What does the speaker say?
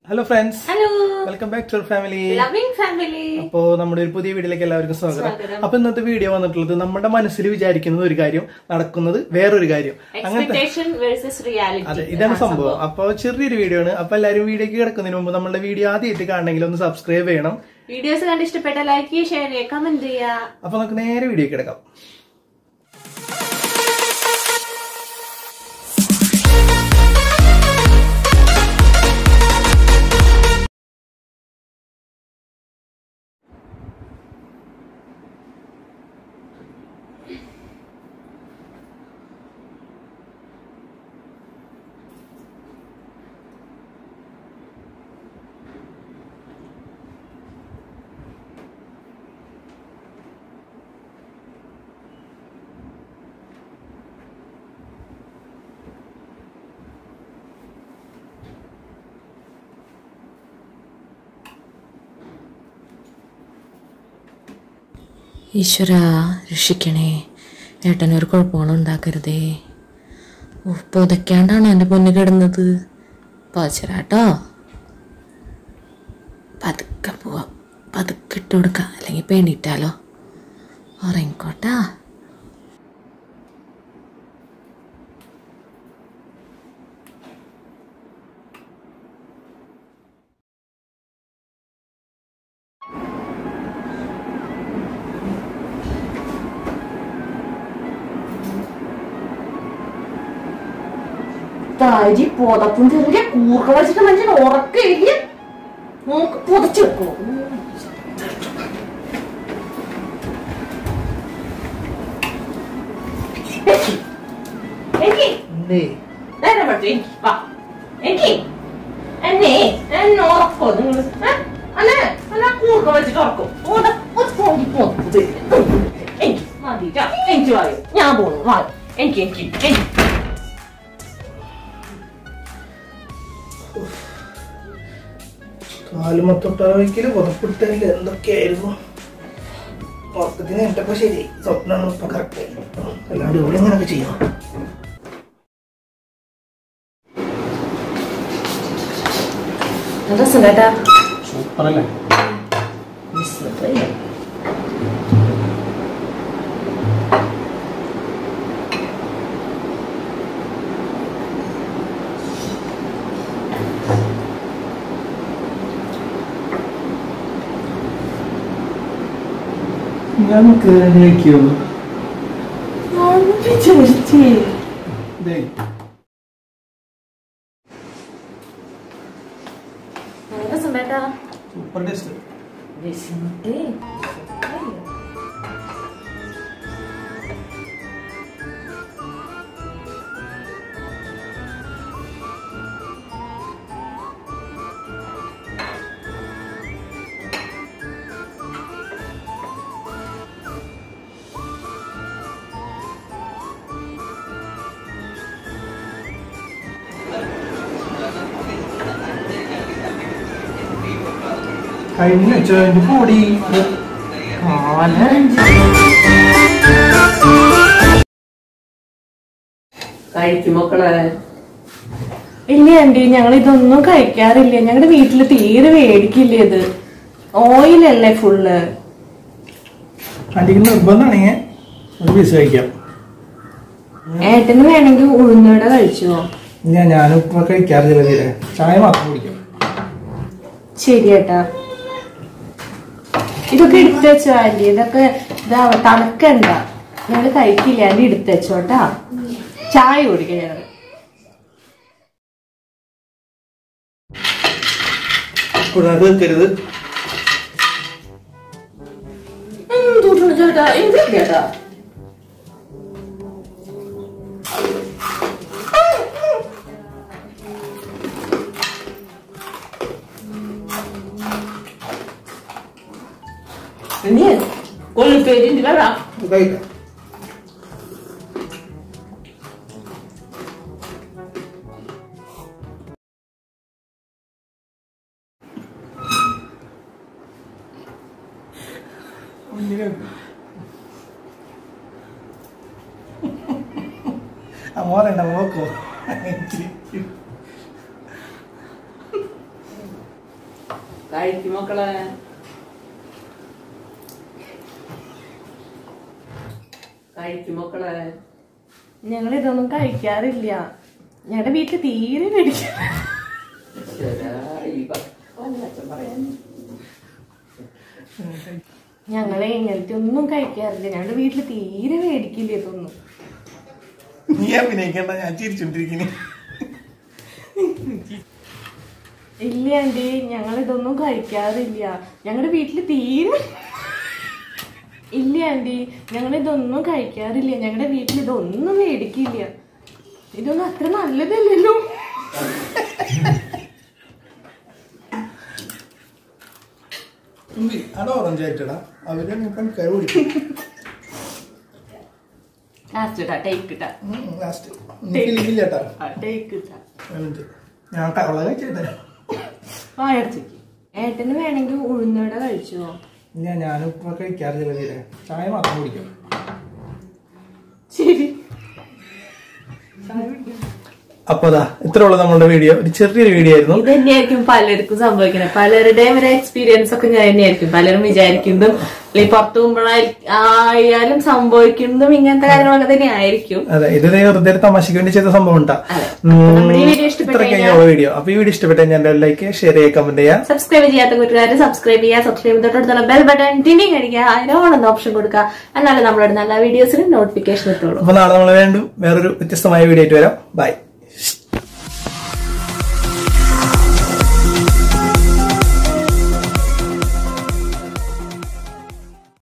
Hello friends hello welcome back to family loving family അപ്പോ നമ്മുടെ ഒരു പുതിയ വീഡിയോയിലേക്ക് എല്ലാവർക്കും സ്വാഗതം സ്വാഗതം. അപ്പൊ ഇന്നത്തെ വീഡിയോ വന്നിട്ടുള്ളത് നമ്മുടെ മനസ്സിൽ വിചാരിക്കുന്നത് ഒരു കാര്യം നടക്കുന്നത് വേറൊരു കാര്യം അങ്ങനത്തെ എക്സ്പെക്ടേഷൻ വേഴ്സസ് അതെ റിയാലിറ്റി ഇതാണ് സംഭവം അപ്പൊ ചെറിയൊരു വീഡിയോ ആണ് അപ്പൊ എല്ലാവരും വീഡിയോക്ക് കിടക്കുന്നതിന് മുമ്പ് നമ്മുടെ വീഡിയോ ആദ്യമായിട്ട് കാണണമെങ്കിൽ ഒന്ന് സബ്സ്ക്രൈബ് ചെയ്യണം വീഡിയോസ് കണ്ട് ഇഷ്ടപ്പെട്ട ലൈക്ക് ചെയ്യുക ഷെയർ ചെയ്യുക കമന്റ് ചെയ്യുക അപ്പൊ നമുക്ക് നേരെ വീഡിയോ കിടക്കാം ഈശ്വര രക്ഷിക്കണേ ഏട്ടനൊരു കുഴപ്പങ്ങളും ഉണ്ടാക്കരുതേ ഓ പുതയ്ക്കാണ്ടാണോ എൻ്റെ പൊന്ന് കിടന്നത് പോച്ചരാട്ടോ പതുക്കെ പോവാം പതുക്കെ ഇട്ട് കൊടുക്കാം അല്ലെങ്കിൽ പേടിയിട്ടാലോ ഉറങ്ങിക്കോട്ടാ തരി പുതപ്പും ചെറിയ കൂർക്ക വലിച്ചിട്ട് മനുഷ്യൻ ഉറക്കില്ല നമുക്ക് പുതച്ചു വെക്കോ എനിക്ക് നേരെ പഠിച്ചു എനിക്ക് വാ എനിക്ക് എന്നെ എന്നെ ഉറക്കോ നിങ്ങൾ അല്ലേ അല്ല കൂർക്ക വലിച്ചിട്ട് ഉറക്കും ഓടെ ഒരു പോയി പോത്ത് എനിക്ക് മതിട്ടാ എനിക്ക് വായോ ഞാൻ പോണു വായോ എനിക്ക് എനിക്ക് എനിക്ക് കാലുമത്തൊട്ടാവയ്ക്കല് പുതപ്പിട്ടതിൽ എന്തൊക്കെയായിരുന്നു ഉറക്കത്തിന് എന്തൊക്കെ ശരി സ്വപ്നമാണ് ഇപ്പൊ കറക്റ്റ് അല്ലാണ്ട് ഇവിടെ ഇങ്ങനെയൊക്കെ ചെയ്യാം രസം കേട്ടാ സൂപ്പർ അല്ലേ ഞാൻ കഴിക്കോ രസം കേട്ടാ സൂപ്പർ ടേസ്റ്റ് കഴിഞ്ഞ വെച്ചതിന്റെ പൊടി കഴിക്കും മക്കളെ ഇല്ല ആന്റി ഞങ്ങൾ ഇതൊന്നും കഴിക്കാറില്ല ഞങ്ങളുടെ വീട്ടില് തീരെ മേടിക്കില്ല ഇത് ഓയിലല്ലേ ഫുള്ള് അടിക്ക് നിർബന്ധമാണെങ്കിൽ ഒരു പീസ് കഴിക്കാം ഏട്ടന് വേണമെങ്കിൽ ഉഴുന്നട കഴിച്ചോ ഞാൻ ഞാനും ഇപ്പൊ കഴിക്കാറില്ല തീരെ ചായ മാത്രം കുടിക്കാം ശരി ഏട്ടാ ഇതൊക്കെ എടുത്തു വെച്ചോ ആന്റി ഇതൊക്കെ ഇതാ തണുക്കണ്ട ഞങ്ങള് കഴിക്കില്ല ആന്റി എടുത്തു വെച്ചോട്ടാ ചായ കുടിക്കാം ഞങ്ങള് കൂടാതെ വെക്കരുത് എന്തുകൊണ്ട് ചേട്ടാ എന്ത് കേട്ടാ നീ കൊള്ളിപ്പേരിന്റെ വരാം ഇത് കഴിക്കാം അമ്മ പറയണ്ട നോക്കോ കഴിക്കും മക്കളെ കഴിക്കും മക്കളെ ഞങ്ങൾ ഇതൊന്നും കഴിക്കാറില്ല ഞങ്ങളുടെ വീട്ടിൽ തീരെ മേടിക്കും ഞങ്ങളെ ഇങ്ങനത്തെ ഒന്നും കഴിക്കാറില്ല ഞങ്ങളുടെ വീട്ടിൽ തീരെ മേടിക്കില്ല ഇതൊന്നും നീ അഭിനയിക്കണ്ട ഞാൻ ചിരിച്ചോണ്ടിരിക്കുന്നു ഇല്ല ആന്റി ഞങ്ങൾ ഇതൊന്നും കഴിക്കാറില്ല ഞങ്ങളുടെ വീട്ടിൽ തീരെ ഇല്ല ആന്റി ഞങ്ങൾ ഇതൊന്നും കഴിക്കാറില്ല ഞങ്ങളുടെ വീട്ടിൽ ഇതൊന്നും മേടിക്കില്ല ഇതൊന്നും അത്ര നല്ലതല്ലല്ലോ തുമ്പി അവിടെ ഓറഞ്ച് ആയിട്ടടാ അവര് പണിക്കാർ ഓടിക്കും ലാസ്റ്റ് ഇട്ടാ ടേക്ക് ഇട്ടാ ലാസ്റ്റ് ഫിലിമില്ലേട്ടാ ടേക്ക് ഇട്ടാ ഞാൻ കവള കഴിച്ചേട്ടാ വായടച്ചേക്ക് ഏട്ടന് വേണമെങ്കിൽ ഉഴുന്നട കഴിച്ചോ ഇല്ല ഞാനിപ്പോ കഴിക്കാറില്ല തീരെ ചായ മാത്രം കുടിക്കും ശരി അപ്പൊ അതാ ഇത്ര ഉള്ളു നമ്മളുടെ വീഡിയോ ഒരു ചെറിയൊരു വീഡിയോ ആയിരുന്നു ഇത് തന്നെയായിരിക്കും പലർക്കും സംഭവിക്കുന്നത് പലരുടെയും ഒരു എക്സ്പീരിയൻസ് ഒക്കെ ഞാൻ തന്നെയായിരിക്കും പലരും വിചാരിക്കുന്നതും അല്ലെങ്കിൽ പുറത്തു പോകുമ്പോഴായാലും സംഭവിക്കുന്നതും ഇങ്ങനത്തെ കാര്യങ്ങളൊക്കെ തന്നെ ആയിരിക്കും അതെ ഇത് ദേ വെറുതെ ഒരു തമാശക്ക് വേണ്ടി ചെയ്ത സംഭവം ഉണ്ടാ അതെ. നമ്മുടെ ഈ വീഡിയോ ഇഷ്ടപ്പെട്ട് ഇത്രയൊക്കെയുള്ള വീഡിയോ അപ്പൊ ഈ വീഡിയോ ഇഷ്ടപ്പെട്ട ഞാൻ ലൈക്ക് ഷെയർ ചെയ്യുക കമന്റ് ചെയ്യാം സബ്സ്ക്രൈബ് ചെയ്യാത്ത കൂട്ടുകാർ സബ്സ്ക്രൈബ് ചെയ്യുക സബ്സ്ക്രൈബ് തൊട്ടടുത്തുള്ള ബെൽ ബട്ടൺ ടിനിങ് അടിക്കുക അതിനോടൊന്ന് ഓപ്ഷൻ കൊടുക്കുക എന്നാലും നമ്മളുടെ നല്ല വീഡിയോസിന് നോട്ടിഫിക്കേഷൻ എത്തുള്ളൂ അപ്പൊ നാളെ നമ്മൾ വീണ്ടും വേറൊരു വ്യത്യസ്തമായ വീഡിയോ ആയിട്ട് വരാം ബൈ